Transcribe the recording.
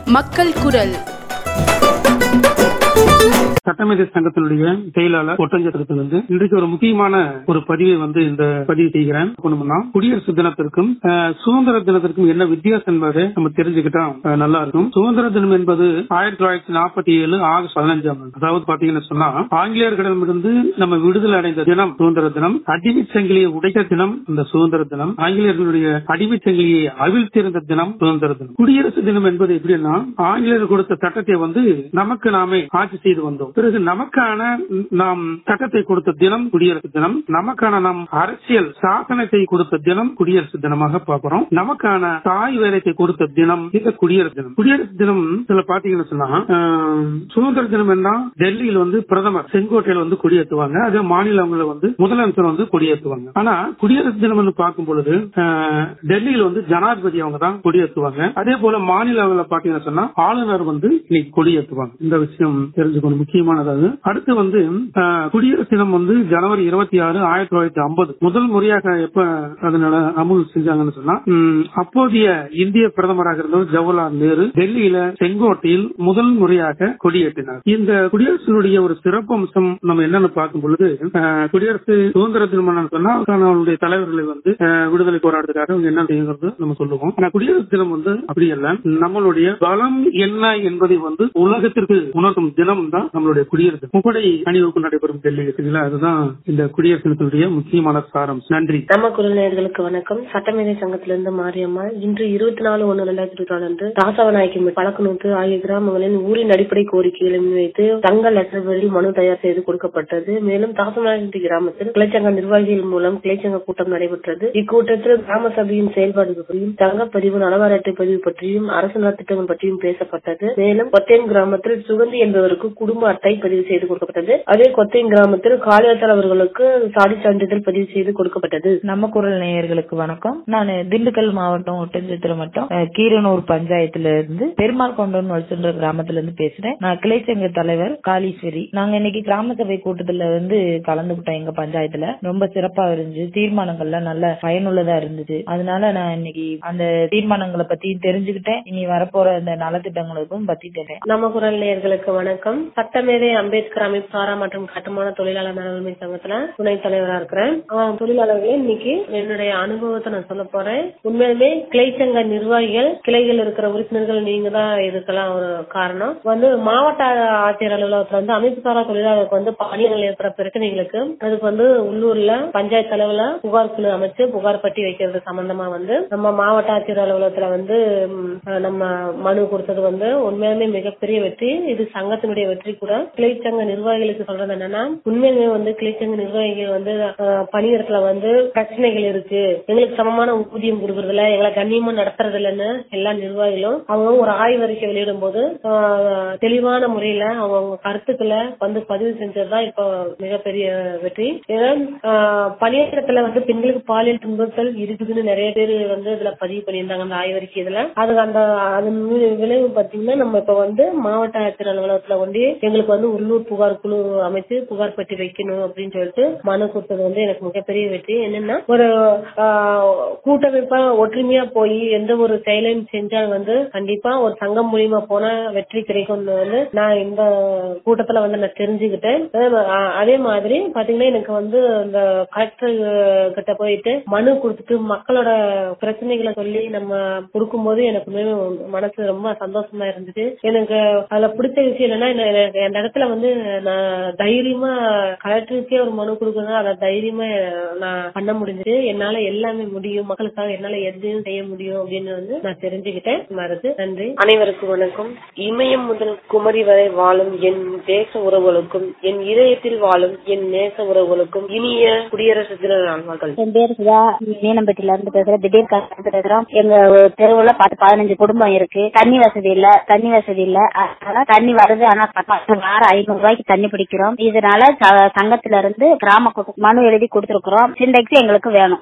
மக்கள் குரல் சட்டமேதை சங்கத்தினுடைய செயலாளர் ஒட்டஞ்சத்திலிருந்து இன்றைக்கு ஒரு முக்கியமான ஒரு பதிவை வந்து இந்த பதிவு செய்கிறேன் பண்ணோம்னா குடியரசு தினத்திற்கும் அஹ், சுதந்திர தினத்திற்கும் என்ன வித்தியாசம் என்பதை நம்ம தெரிஞ்சுக்கிட்டா அஹ், நல்லா இருக்கும் சுதந்திர தினம் என்பது ஆயிரத்தி தொள்ளாயிரத்தி நாற்பத்தி ஏழு ஆகஸ்ட் பதினஞ்சாம் ஆண்டு அதாவது பாத்தீங்கன்னா சொன்னா ஆங்கிலேயர்களிடமிருந்து நம்ம விடுதலை அடைந்த தினம் சுதந்திர தினம் அடிமை சங்கிலியை உடைத்த தினம் இந்த சுதந்திர தினம் ஆங்கிலேயர்களுடைய அடிமை சங்கிலியை அவிழ்த்திருந்த தினம் சுதந்திர தினம் குடியரசு தினம் என்பது எப்படின்னா ஆங்கிலேயர் கொடுத்த சட்டத்தை வந்து நமக்கு நாமே ஆட்சி செய்து வந்தோம் பிறகு நமக்கான நாம் சட்டத்தை கொடுத்த தினம் குடியரசு தினம் நமக்கான நாம் அரசியல் சாசனத்தை கொடுத்த தினம் குடியரசு தினமாக பார்க்கிறோம் நமக்கான தாய் வேலையை கொடுத்த தினம் இந்த குடியரசு தினம் குடியரசு தினம் இதுல பாத்தீங்கன்னு சொன்னா ஆஹ், சுதந்திர தினம் என்ன டெல்லியில் வந்து பிரதமர் செங்கோட்டையில வந்து கொடியேற்றுவாங்க அதே மாநிலங்களில் வந்து முதலமைச்சர் வந்து கொடியேற்றுவாங்க ஆனா குடியரசு தினம் பார்க்கும் பொழுது ஆஹ், டெல்லியில் வந்து ஜனாதிபதி அவங்க தான் கொடியேற்றுவாங்க அதே போல மாநிலங்களில் பாத்தீங்கன்னா சொன்னா ஆளுநர் வந்து இன்னைக்கு கொடியேற்றுவாங்க இந்த விஷயம் தெரிஞ்சுக்கணும் முக்கியமானது அது. அடுத்து வந்து ஆஹ், குடியரசு தினம் வந்து ஜனவரி இருபத்தி ஆறு ஆயிரத்தி தொள்ளாயிரத்தி ஐம்பது முதல் முறையாக எப்ப அதனால அமுல் செஞ்சாங்கன்னு சொன்னா ம், அப்போதைய இந்திய பிரதமராக இருந்தவர் ஜவஹர்லால் நேரு டெல்லியில செங்கோட்டையில் முதல் முறையாக கொடியேற்றினார் இந்த குடியரசினுடைய ஒரு சிறப்பு அம்சம் நம்ம என்னன்னு பார்க்கும் பொழுது ஆஹ், குடியரசு சுதந்திர தினம் சொன்னா அவங்களுடைய தலைவர்களை வந்து ஆஹ், விடுதலை போராட்டத்துக்காக அவங்க என்ன செய்யுங்கிறது நம்ம சொல்லுவோம் ஆனா குடியரசு தினம் வந்து அப்படி அல்ல நம்மளுடைய பலம் என்ன என்பதை வந்து உலகத்திற்கு உணர்த்தும் தினம் தான் நம்மளுடைய குடியரசு முப்படை அணிவகுப்பு நடைபெறும் டெல்லி சரிங்களா அதுதான் இந்த குடியரசு தினத்தினுடைய முக்கியமான சாரம் நன்றி நம்ம குரல் நேயர்களுக்கு வணக்கம் சட்டமேதை சங்கத்திலிருந்து மாரியம்மாள் இன்று இருபத்தி நாலு ஒன்னு ரெண்டாயிரத்தி இருபத்தி நாலு அன்று ராசவநாயக்கி பழக்கநூத்து ஆகிய கிராமங்களின் ஊரின் அடிப்படை கோரிக்கைகளை முன்வைத்து தங்க லெட்டர் பேரில் மனு தயார் செய்து கொடுக்கப்பட்டது மேலும் தாசவநாயகி கிராமத்தில் கிளைச்சங்க நிர்வாகிகள் மூலம் கிளைச்சங்க கூட்டம் நடைபெற்றது இக்கூட்டத்தில் கிராம சபையின் செயல்பாடு பற்றியும் தங்கப்பதிவு நலவார அட்டை பதிவு பற்றியும் அரசு நலத்திட்டங்கள் பற்றியும் பேசப்பட்டது மேலும் கொத்தையன் கிராமத்தில் சுகந்தி என்பவருக்கு குடும்ப அட்டை பதிவு செய்து கொடுக்கப்பட்டது அதே கொத்தையன் கிராமத்தில் காளியாத்தர் அவர்களுக்கு சாதி சான்றிதழ் பதிவு செய்து கொடுக்கப்பட்டது நம்ம குரல் நேயர்களுக்கு வணக்கம் நான் திண்டுக்கல் மாவட்டம் ஒட்டஞ்சத்திரம் மட்டும் கீரனூர் பஞ்சாயத்துல இருந்து பெருமாள் கொண்டோன் வச்சுன்ற கிராமத்துல இருந்து பேசுறேன் நான் கிளைச்சங்க தலைவர் காளீஸ்வரி நாங்க இன்னைக்கு கிராம சபை கூட்டத்துல வந்து கலந்துகிட்டோம் எங்க பஞ்சாயத்துல ரொம்ப சிறப்பா இருந்துச்சு தீர்மானங்கள்லாம் நல்ல பயனுள்ளதா இருந்துச்சு அதனால நான் இன்னைக்கு அந்த தீர்மானங்களை பத்தி தெரிஞ்சுக்கிட்டேன் இனி வரப்போற இந்த நலத்திட்டங்களுக்கும் பத்தி தெரியும் நம்ம குரல் நேயர்களுக்கு வணக்கம் சட்டமேதை அம்பேத்கர் அமைப்பு சாரா மற்றும் கட்டுமான தொழிலாளர் நலவுரிமை சங்கத்துல துணைத் தலைவரா இருக்கிறேன் ஆஹ் தொழிலாளர்களே இன்னைக்கு என்னுடைய அனுபவத்தை நான் சொல்ல போறேன் உண்மையுமே கிளை சங்க நிர்வாகிகள் கிளைகள் இருக்கிற உறுப்பினர்கள் நீங்க தான் இதுக்கெல்லாம் ஒரு காரணம் வந்து மாவட்ட ஆட்சியர் அலுவலகத்துல வந்து அமைப்பு சாரா தொழிலாளருக்கு வந்து பணிகள் ஏற்படுற பிரச்சனைகளுக்கு அதுக்கு வந்து உள்ளூர்ல பஞ்சாயத்து அளவுல புகார் குழு அமைச்சு புகார் பட்டி வைக்கிறது சம்பந்தமா வந்து நம்ம மாவட்ட ஆட்சியர் அலுவலகத்துல வந்து ம், நம்ம மனு கொடுத்தது வந்து உண்மையாலுமே மிகப்பெரிய வெற்றி இது சங்கத்தினுடைய வெற்றி கூட கிளைச்சங்க நிர்வாகிகளுக்கு சொல்றது என்னன்னா உண்மையிலுமே வந்து கிளைச்சங்க நிர்வாகிகள் வந்து அஹ், பணியிடத்துல வந்து பிரச்சனைகள் இருக்கு எங்களுக்கு சமமான ஊதியம் கொடுக்கறதுல எங்களை கண்ணியமா நடத்துறது இல்லைன்னு எல்லா நிர்வாகிகளும் அவங்க ஒரு ஆய்வறிக்கை வெளியிடும் போது அஹ், தெளிவான முறையில அவங்க அவங்க கருத்துக்களை வந்து பதிவு செஞ்சதுதான் இப்போ மிகப்பெரிய வெற்றி ஏன்னா அஹ், பணியிடத்துல வந்து பெண்களுக்கு பாலியல் துன்புறுத்தல் இருக்குதுன்னு நிறைய பேர் வந்து இதுல பதிவு பண்ணியிருந்தாங்க அந்த ஆய்வறிக்கை இதுல அது அந்த அதன் வி- விளைவு பாத்தீங்கன்னா நம்ம இப்ப வந்து மாவட்ட ஆட்சியர் அலுவலகத்துல வந்து எங்களுக்கு வந்து உள்ளூர் புகார் குழு அமைச்சு புகார் பெட்டி வைக்கணும் அப்படின்னு சொல்லிட்டு மனு கொடுத்தது வந்து எனக்கு மிகப்பெரிய வெற்றி என்னன்னா ஒரு ஆஹ், கூட்டமைப்பா ஒற்றுமையா போய் எந்த ஒரு செயலையும் செஞ்சால் வந்து கண்டிப்பா ஒரு சங்கம் மூலியமா போனா வெற்றி கிடைக்கும்னு வந்து நான் இந்த கூட்டத்துல வந்து நான் தெரிஞ்சுக்கிட்டேன் அதே மா- ஆஹ், அதே மாதிரி பாத்தீங்கன்னா எனக்கு வந்து இந்த கலெக்டர் கிட்ட போயிட்டு மனு கொடுத்துட்டு மக்களோட பிரச்சனைகளை சொல்லி நம்ம கொடுக்கும்போது எனக்கு உண்மையுமே மனசு ரொம்ப சந்தோஷமா இருந்துச்சு எனக்கு அதுல பிடிச்ச விஷயம் என்னன்னா என்ன- எனக்கு அந்த இடத்துல வந்து நான் தைரியமா கலெக்டருக்கே ஒரு மனு கொடுக்கணும் அதை தைரியமா நான் பண்ண முடிஞ்சது என்னால எல்லாமே முடியும் மக்களுக்காக என்னால எதையும் செய்ய முடியும் அப்படின்னு வந்து நான் தெரிஞ்சுக்கிட்டேன் மருது நன்றி அனைவருக்கும் வணக்கம் இமயம் முதல் குமரி வரை வாழும் என் தேச உறவுகளுக்கும் என் இதயத்தில் வாழும் என் நேச உறவுகளுக்கும் இனிய குடியரசு தின நல்வாழ்கள் என் பேர் சுதா மீனம்பட்டியில இருந்து பேசுறேன் திடீர் கலந்து பேசுறோம் எங்க தெருவுல பத்து பதினஞ்சு குடும்பம் இருக்கு தண்ணி வசதி இல்ல தண்ணி வசதி இல்ல அதனால தண்ணி வருது ஆனா பத்து வாரம் ஐநூறு ரூபாய்க்கு தண்ணி பிடிக்கிறோம் இதனால ச- சங்கத்துல இருந்து கிராம கூட்ட- மனு எழுதி கொடுத்திருக்கிறோம் சிண்டெக்ஸ் எங்களுக்கு வேணும்